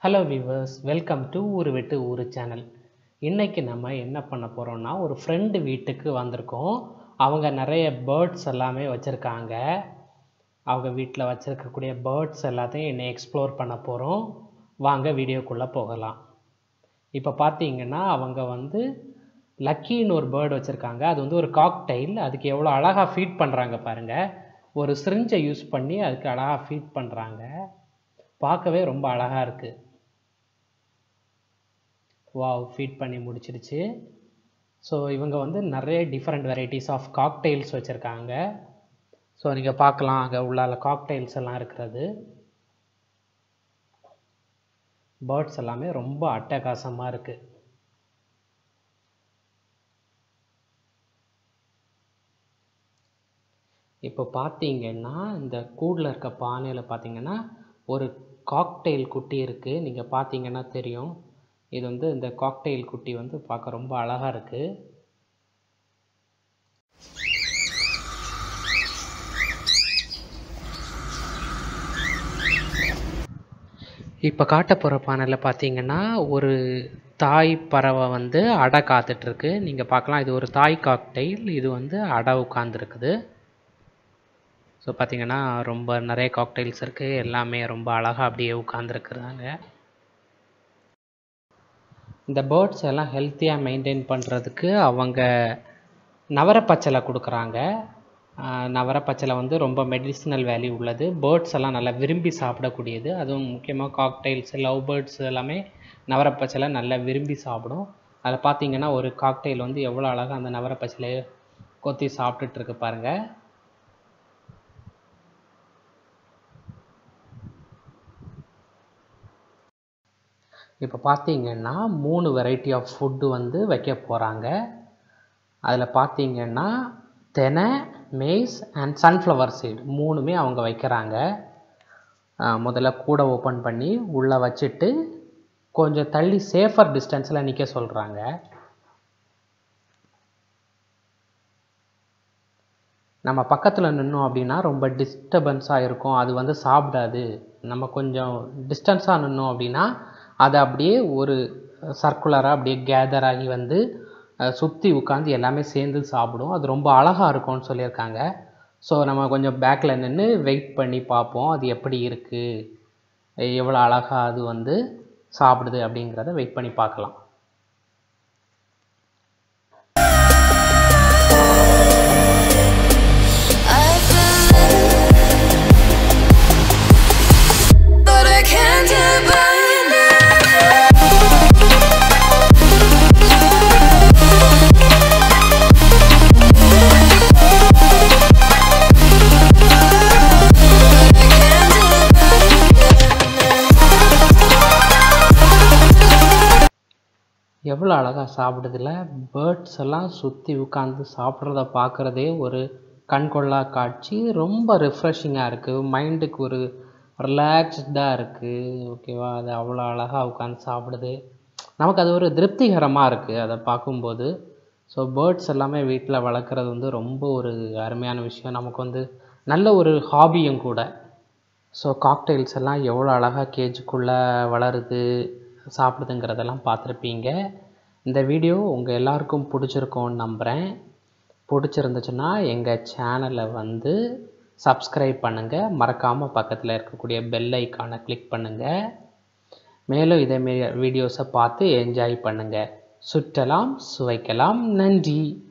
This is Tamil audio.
ஹலோ வியூவர்ஸ் வெல்கம் டு ஊர் விட்டு ஊர் சேனல் இன்னைக்கு நம்ம என்ன பண்ண போகிறோம்னா ஒரு ஃப்ரெண்டு வீட்டுக்கு வந்திருக்கோம் அவங்க நிறைய பேர்ட்ஸ் எல்லாமே வச்சுருக்காங்க அவங்க வீட்டில் வச்சுருக்கக்கூடிய பேர்ட்ஸ் எல்லாத்தையும் என்னை எக்ஸ்ப்ளோர் பண்ண போகிறோம் வாங்க வீடியோக்குள்ளே போகலாம் இப்போ பார்த்தீங்கன்னா அவங்க வந்து லக்கின்னு ஒரு பேர்டு வச்சுருக்காங்க அது வந்து ஒரு காக்டைல் அதுக்கு எவ்வளோ அழகாக ஃபீட் பண்ணுறாங்க பாருங்கள் ஒரு சிரிஞ்சை யூஸ் பண்ணி அதுக்கு அழகாக ஃபீட் பண்ணுறாங்க பார்க்கவே ரொம்ப அழகாக இருக்குது வாவ் ஃபீட் பண்ணி முடிச்சிருச்சு ஸோ இவங்க வந்து நிறைய டிஃப்ரெண்ட் வெரைட்டிஸ் ஆஃப் காக்டெயில்ஸ் வச்சுருக்காங்க ஸோ நீங்கள் பார்க்கலாம் அங்கே உள்ளால காக்டெயில்ஸ் எல்லாம் இருக்கிறது பேர்ட்ஸ் எல்லாமே ரொம்ப அட்டகாசமாக இருக்குது இப்போ பார்த்தீங்கன்னா இந்த கூடில் இருக்க பானையில் பார்த்தீங்கன்னா ஒரு காக்டெயில் குட்டி இருக்குது நீங்கள் பார்த்தீங்கன்னா தெரியும் இது வந்து இந்த காக்டெயில் குட்டி வந்து பார்க்க ரொம்ப அழகாக இருக்குது இப்போ காட்ட போகிற பானையில் பார்த்தீங்கன்னா ஒரு தாய் பறவை வந்து அடை காத்துட்ருக்கு நீங்கள் பார்க்கலாம் இது ஒரு தாய் காக்டெயில் இது வந்து அடை உட்காந்துருக்குது ஸோ பார்த்தீங்கன்னா ரொம்ப நிறைய காக்டெயில்ஸ் இருக்குது எல்லாமே ரொம்ப அழகாக அப்படியே உட்காந்துருக்குறாங்க இந்த பேர்ட்ஸ் எல்லாம் ஹெல்த்தியாக மெயின்டைன் பண்ணுறதுக்கு அவங்க நவரப்பச்சலை கொடுக்குறாங்க நவரப்பச்சலை வந்து ரொம்ப மெடிசினல் வேல்யூ உள்ளது பேர்ட்ஸ் எல்லாம் நல்லா விரும்பி சாப்பிடக்கூடியது அதுவும் முக்கியமாக காக்டெயில்ஸ் லவ் பேர்ட்ஸ் எல்லாமே நவரப்பச்சலை நல்லா விரும்பி சாப்பிடும் அதில் பார்த்தீங்கன்னா ஒரு காக்டெயில் வந்து எவ்வளோ அழகாக அந்த நவரப்பச்சலையை கொத்தி சாப்பிட்டுட்டு இருக்கு பாருங்கள் இப்போ பார்த்தீங்கன்னா மூணு வெரைட்டி ஆஃப் ஃபுட்டு வந்து வைக்க போகிறாங்க அதில் பார்த்தீங்கன்னா தெனை மேஸ் அண்ட் சன்ஃப்ளவர் சீடு மூணுமே அவங்க வைக்கிறாங்க முதல்ல கூடை ஓப்பன் பண்ணி உள்ளே வச்சுட்டு கொஞ்சம் தள்ளி சேஃபர் டிஸ்டன்ஸில் நிற்க சொல்கிறாங்க நம்ம பக்கத்தில் நின்னோம் அப்படின்னா ரொம்ப டிஸ்டர்பன்ஸாக இருக்கும் அது வந்து சாப்பிடாது நம்ம கொஞ்சம் டிஸ்டன்ஸாக நின்னோம் அப்படின்னா அது அப்படியே ஒரு சர்க்குலராக அப்படியே கேதர் ஆகி வந்து சுற்றி உட்காந்து எல்லாமே சேர்ந்து சாப்பிடும் அது ரொம்ப அழகாக இருக்கும்னு சொல்லியிருக்காங்க ஸோ நம்ம கொஞ்சம் பேக்கில் நின்று வெயிட் பண்ணி பார்ப்போம் அது எப்படி இருக்குது எவ்வளோ அழகாக அது வந்து சாப்பிடுது அப்படிங்கிறத வெயிட் பண்ணி பார்க்கலாம் But I can't get by எவ்வளோ அழகாக சாப்பிடுதில்ல பேர்ட்ஸ் எல்லாம் சுற்றி உட்காந்து சாப்பிட்றத பார்க்குறதே ஒரு கண்கொள்ளா காட்சி ரொம்ப ரிஃப்ரெஷிங்காக இருக்குது மைண்டுக்கு ஒரு ரிலாக்ஸ்டாக இருக்குது ஓகேவா அது அவ்வளோ அழகாக உட்காந்து சாப்பிடுது நமக்கு அது ஒரு திருப்திகரமாக இருக்குது அதை பார்க்கும்போது ஸோ பேர்ட்ஸ் எல்லாமே வீட்டில் வளர்க்குறது வந்து ரொம்ப ஒரு அருமையான விஷயம் நமக்கு வந்து நல்ல ஒரு ஹாபியும் கூட ஸோ காக்டெயில்ஸ் எல்லாம் எவ்வளோ அழகாக கேஜுக்குள்ளே வளருது சாப்பிடுதுங்கிறதெல்லாம் பார்த்துருப்பீங்க இந்த வீடியோ உங்கள் எல்லாருக்கும் பிடிச்சிருக்கோன்னு நம்புகிறேன் பிடிச்சிருந்துச்சுன்னா எங்கள் சேனலை வந்து சப்ஸ்கிரைப் பண்ணுங்கள் மறக்காமல் பக்கத்தில் இருக்கக்கூடிய பெல் ஐக்கானை கிளிக் பண்ணுங்கள் மேலும் இதேமாரி வீடியோஸை பார்த்து என்ஜாய் பண்ணுங்கள் சுற்றலாம் சுவைக்கலாம் நன்றி